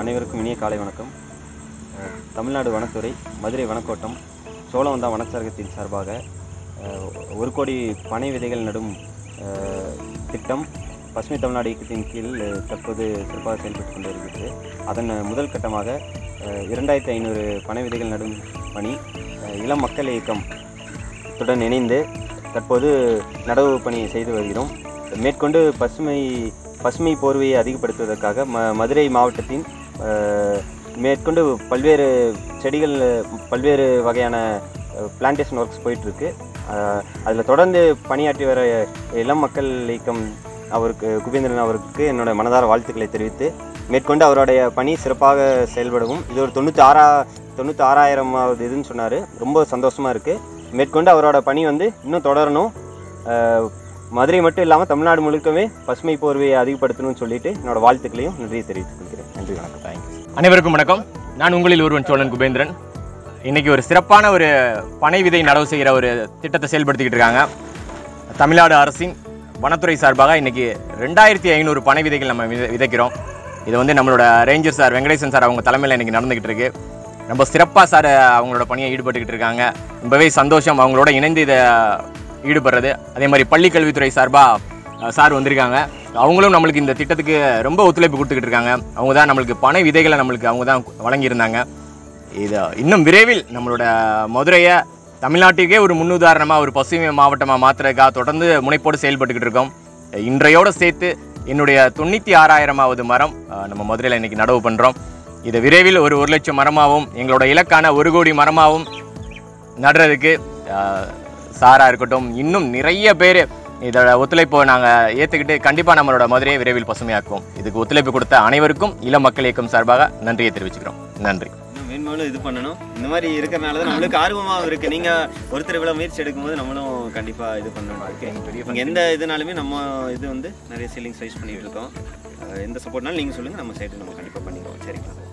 அனைவருக்கும் இனிய காலை வணக்கம் அஹ், தமிழ்நாடு வனத்துறை மதுரை வனக்கோட்டம் சோழவந்தா வனச்சரகத்தின் சார்பாக அஹ், ஒரு கோடி பனை விதைகள் நடும் அஹ், திட்டம் பசுமை தமிழ்நாடு இயக்கத்தின் கீழ் அஹ், தற்போது சிறப்பாக செயல்பட்டு கொண்டு வருகிறது அதன் முதல் கட்டமாக அஹ், இரண்டாயிரத்தி ஐநூறு பனை விதைகள் நடும் பணி அஹ், இளம் மக்கள் இயக்கம் துடன் இணைந்து தற்போது நடவு பணி செய்து வருகிறோம் மேற்கொண்டு பசுமை பசுமை போர்வையை அதிகப்படுத்துவதற்காக ம மதுரை மாவட்டத்தின் அஹ், மேற்கொண்டு பல்வேறு செடிகள் பல்வேறு வகையான பிளான்டேஷன் ஒர்க்ஸ் போயிட்டுருக்கு அதில் தொடர்ந்து பணியாற்றி வர இளம் மக்கள் இயக்கம் அவருக்கு குபேந்திரன் அவருக்கு என்னோட மனதார வாழ்த்துக்களை தெரிவித்து மேற்கொண்டு அவருடைய பணி சிறப்பாக செயல்படவும் இது ஒரு தொண்ணூற்றி ஆறா தொண்ணூற்றி ஆறாயிரமாவது இதுன்னு சொன்னார் ரொம்ப சந்தோஷமாக இருக்குது மேற்கொண்டு அவரோட பணி வந்து இன்னும் தொடரணும் அஹ், மதுரை மட்டும் இல்லாமல் தமிழ்நாடு முழுக்கவே பசுமை போர்வையை அதிகப்படுத்தணும்னு சொல்லிட்டு என்னோட வாழ்த்துக்களையும் நன்றியை தெரிவித்துக் கொள்கிறேன் நன்றி வணக்கம் தேங்க்யூ அனைவருக்கும் வணக்கம் நான் உங்களில் ஒருவன் சோழன் குபேந்திரன் இன்னைக்கு ஒரு சிறப்பான ஒரு பனை விதை நடவு செய்கிற ஒரு திட்டத்தை செயல்படுத்திக்கிட்டு இருக்காங்க தமிழ்நாடு அரசின் வனத்துறை சார்பாக இன்னைக்கு ரெண்டாயிரத்தி ஐநூறு பனை விதைகள் நம்ம விதை- விதைக்கிறோம் இது வந்து நம்மளோட ரேஞ்சர் சார் வெங்கடேசன் சார் அவங்க தலைமையில் இன்னைக்கு நடந்துகிட்டு இருக்கு ரொம்ப சிறப்பாக சார் அவங்களோட பணியை ஈடுபட்டுக்கிட்டு இருக்காங்க ரொம்பவே சந்தோஷம் அவங்களோட இணைந்து இதை ஈடுபடுறது அதே மாதிரி பள்ளிக்கல்வித்துறை சார்பாக சார் வந்திருக்காங்க அவங்களும் நம்மளுக்கு இந்த திட்டத்துக்கு ரொம்ப ஒத்துழைப்பு கொடுத்துக்கிட்டு இருக்காங்க அவங்க தான் நம்மளுக்கு பனை விதைகளை நம்மளுக்கு அவங்க தான் வழங்கியிருந்தாங்க இது இன்னும் விரைவில் நம்மளோட மதுரையை தமிழ்நாட்டுக்கே ஒரு முன்னுதாரணமாக ஒரு பசுமை மாவட்டமாக மாற்றுறதுக்காக தொடர்ந்து முனைப்போடு செயல்பட்டுக்கிட்டு இருக்கோம் இன்றையோடு சேர்த்து என்னுடைய தொண்ணூற்றி ஆறாயிரமாவது மரம் அஹ், நம்ம மதுரையில் இன்னைக்கு நடவு பண்ணுறோம் இது விரைவில் ஒரு ஒரு லட்சம் மரமாகவும் எங்களோட இலக்கான ஒரு கோடி மரமாகவும் நடுறதுக்கு அஹ், சாரா இருக்கட்டும் இன்னும் நிறைய பேர் இதோட ஒத்துழைப்பை நாங்கள் ஏற்றுக்கிட்டு கண்டிப்பாக நம்மளோட மதுரையை விரைவில் பசுமையாக்குவோம் இதுக்கு ஒத்துழைப்பு கொடுத்த அனைவருக்கும் இளம் மக்கள் இயக்கம் சார்பாக நன்றியை தெரிவிச்சுக்கிறோம் நன்றி இன்னும் மேன்மேலும் இது பண்ணணும் இந்த மாதிரி இருக்கிறனால தான் நம்மளுக்கு ஆர்வமாக இருக்கு நீங்க ஒருத்தர் இவ்வளவு முயற்சி எடுக்கும்போது நம்மளும் கண்டிப்பா இது பண்ணணும் இருக்கு நீங்க எந்த இதுனாலுமே நம்ம இது வந்து நிறைய சீலிங்ஸ் ரைஸ் பண்ணிட்டு இருக்கோம் அஹ் எந்த சப்போர்ட்னாலும் நீங்க சொல்லுங்க நம்ம சைடு நம்ம கண்டிப்பா பண்ணிடுவோம் சரிங்களா